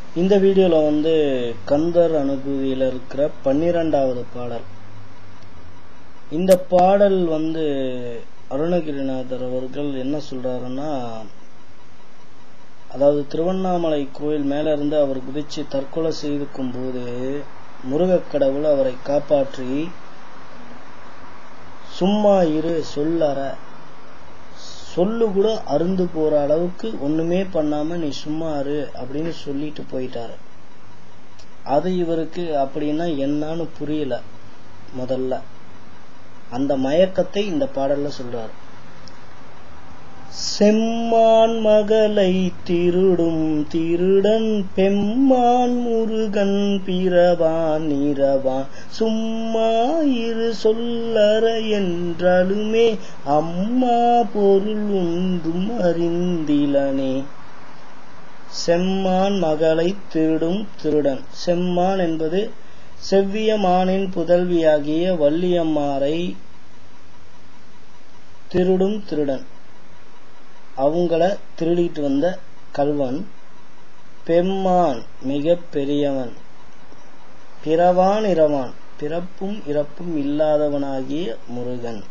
இந்த வீடியோவில் வந்து கந்தர் அனுபூதியில் இருக்கிற பன்னிரெண்டாவது பாடல் இந்த பாடல் வந்து அருணகிரிநாதர் அவர்கள் என்ன சொல்றாருன்னா அதாவது திருவண்ணாமலை கோயில் மேல இருந்து அவர் குதிச்சு தற்கொலை செய்துக்கும் போது முருகக் கடவுள் அவரை காப்பாற்றி சும்மா இரு சொல்லற சொல்லு கூட அருந்து போற அளவுக்கு ஒண்ணுமே பண்ணாம நீ சும்மா இரு அப்படின்னு சொல்லிட்டு போயிட்டாரு அது இவருக்கு அப்படின்னா என்னன்னு புரியல முதல்ல அந்த மயக்கத்தை இந்த பாடல்ல சொல்றாரு செம்மான் மகளை திருடும் திருடன் பெம்மான் முருகன் பிறவான் நிறவான் சும்மா இரு சொல்லற என்றாலுமே அம்மா பொருள் ஒன்றும் அறிந்திலனே செம்மான் மகளை திருடும் திருடன் செம்மான் என்பது செவ்விய மானின் புதல்வியாகிய வள்ளியம்மாரை திருடும் திருடன் அவங்கள திருடிட்டு வந்த கல்வன் பெம்மான் மிக பெரியவன் பிறவான் இரவான் பிறப்பும் இறப்பும் இல்லாதவனாகிய முருகன்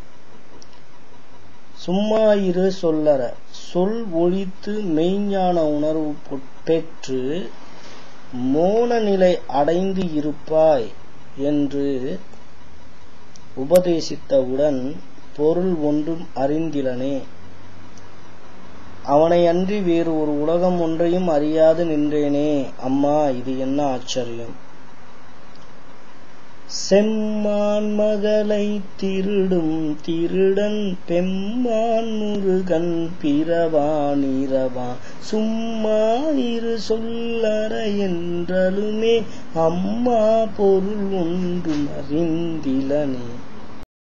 சும்மா இரு சொல்லற சொல் ஒழித்து மெய்ஞான உணர்வு பெற்று மோன நிலை அடைந்து இருப்பாய் என்று உபதேசித்தவுடன் பொருள் ஒன்றும் அறிந்திலனே அவனை அன்றி வேறு ஒரு உலகம் ஒன்றையும் அறியாது நின்றேனே அம்மா இது என்ன ஆச்சரியம் செம்மான் மகளை திருடும் திருடன் பெம்மான் முருகன் பிறவான் இரவான் சும்மா இரு சொல்லற என்றாலுமே அம்மா பொருள் ஒன்றும் அறிந்திலனே